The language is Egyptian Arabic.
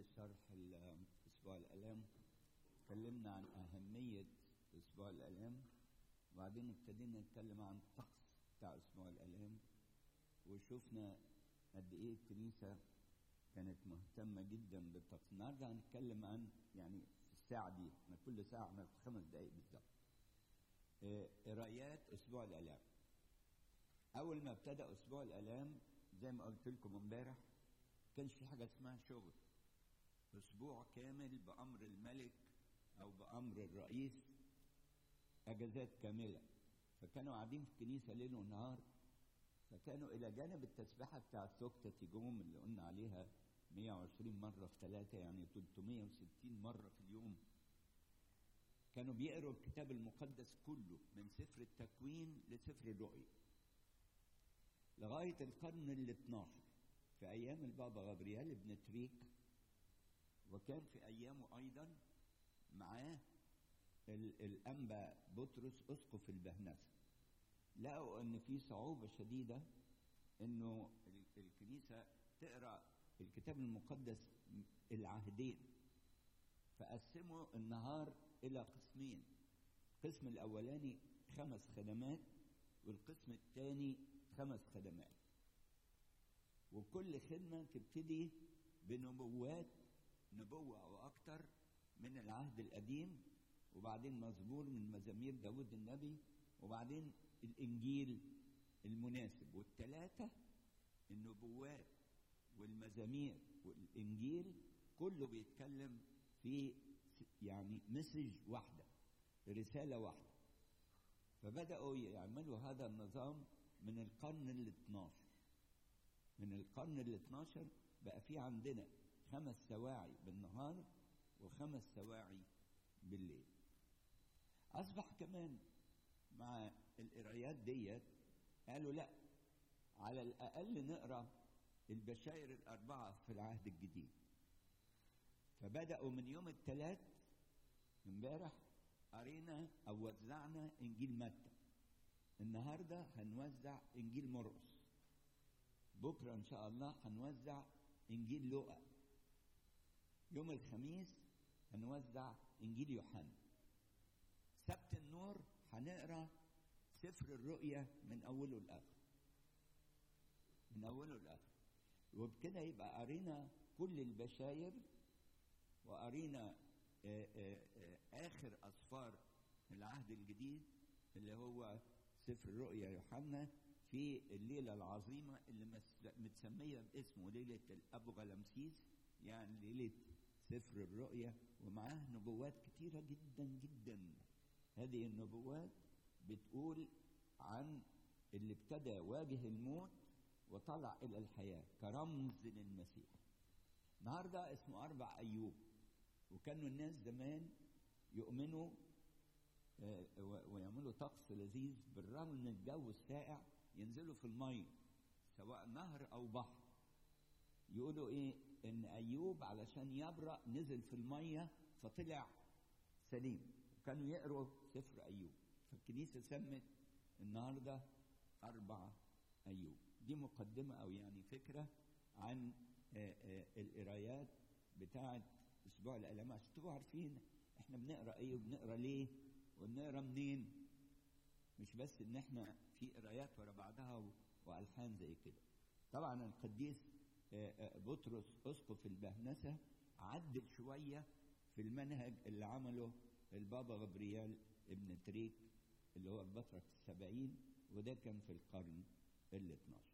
شرح ال- أسبوع الآلام اتكلمنا عن أهمية أسبوع الآلام وبعدين ابتدينا نتكلم عن الطقس بتاع أسبوع الآلام وشفنا قد إيه الكنيسة كانت مهتمة جدا بالطقس النهاردة هنتكلم عن يعني في الساعة دي احنا كل ساعة احنا في خمس دقايق بالظبط آه، قرايات أسبوع الآلام أول ما ابتدأ أسبوع الآلام زي ما قلت لكم امبارح كانش في حاجة اسمها شغل أسبوع كامل بأمر الملك أو بأمر الرئيس أجازات كاملة فكانوا قاعدين في الكنيسة ليل ونهار فكانوا إلى جانب التسبيحة بتاعت سوكتة تيجوم اللي قلنا عليها 120 مرة في ثلاثة يعني 360 مرة في اليوم كانوا بيقروا الكتاب المقدس كله من سفر التكوين لسفر الرؤيا لغاية القرن ال 12 في أيام البابا غبريال بن تريك وكان في أيامه أيضا معاه ال- الأنبا بطرس أسقف البهنسة لقوا إن في صعوبة شديدة إنه ال- الكنيسة تقرأ الكتاب المقدس العهدين فقسموا النهار إلى قسمين القسم الأولاني خمس خدمات والقسم الثاني خمس خدمات وكل خدمة تبتدي بنبوات نبوة أو أكتر من العهد القديم وبعدين مزمور من مزامير داود النبي وبعدين الإنجيل المناسب والثلاثة النبوات والمزامير والإنجيل كله بيتكلم في يعني مسج واحدة رسالة واحدة فبدأوا يعملوا هذا النظام من القرن ال 12 من القرن ال 12 بقى في عندنا خمس سواعي بالنهار وخمس سواعي بالليل أصبح كمان مع القرايات ديت قالوا لا على الأقل نقرأ البشائر الأربعة في العهد الجديد فبدأوا من يوم الثلاث امبارح قرينا أو وزعنا إنجيل متى النهاردة هنوزع إنجيل مرقس بكرة إن شاء الله هنوزع إنجيل لوقا يوم الخميس هنوزع إنجيل يوحنا سبت النور هنقرا سفر الرؤيا من أوله لآخره من أوله لآخره وبكده يبقى قرينا كل البشاير وقرينا آه، آه، آه، آخر أسفار العهد الجديد اللي هو سفر الرؤيا يوحنا في الليلة العظيمة اللي مس- متسمية باسمه ليلة الأبو غلمسيس يعني ليلة سفر الرؤيا ومعاه نبوات كتيرة جدا جدا هذه النبوات بتقول عن اللي ابتدى واجه الموت وطلع إلى الحياة كرمز للمسيح النهارده اسمه أربع أيوب وكانوا الناس زمان يؤمنوا آه، و- ويعملوا طقس لذيذ بالرغم من الجو الساقع ينزلوا في المية سواء نهر أو بحر يقولوا إيه إن أيوب علشان يبرأ نزل في المية فطلع سليم كانوا يقروا سفر أيوب فالكنيسة سمت النهاردة أربع أيوب دي مقدمة أو يعني فكرة عن آه، آه، القرايات بتاعة أسبوع الآلام عشان تبقوا عارفين إحنا بنقرا إيه وبنقرا ليه وبنقرا منين مش بس إن إحنا في قرايات ورا بعضها و- وألحان زي كده طبعا القديس آه، آه، بطرس أسقف البهنسة عدل شوية في المنهج اللي عمله البابا غبريال ابن تريك اللي هو البطرك السبعين وده كان في القرن ال 12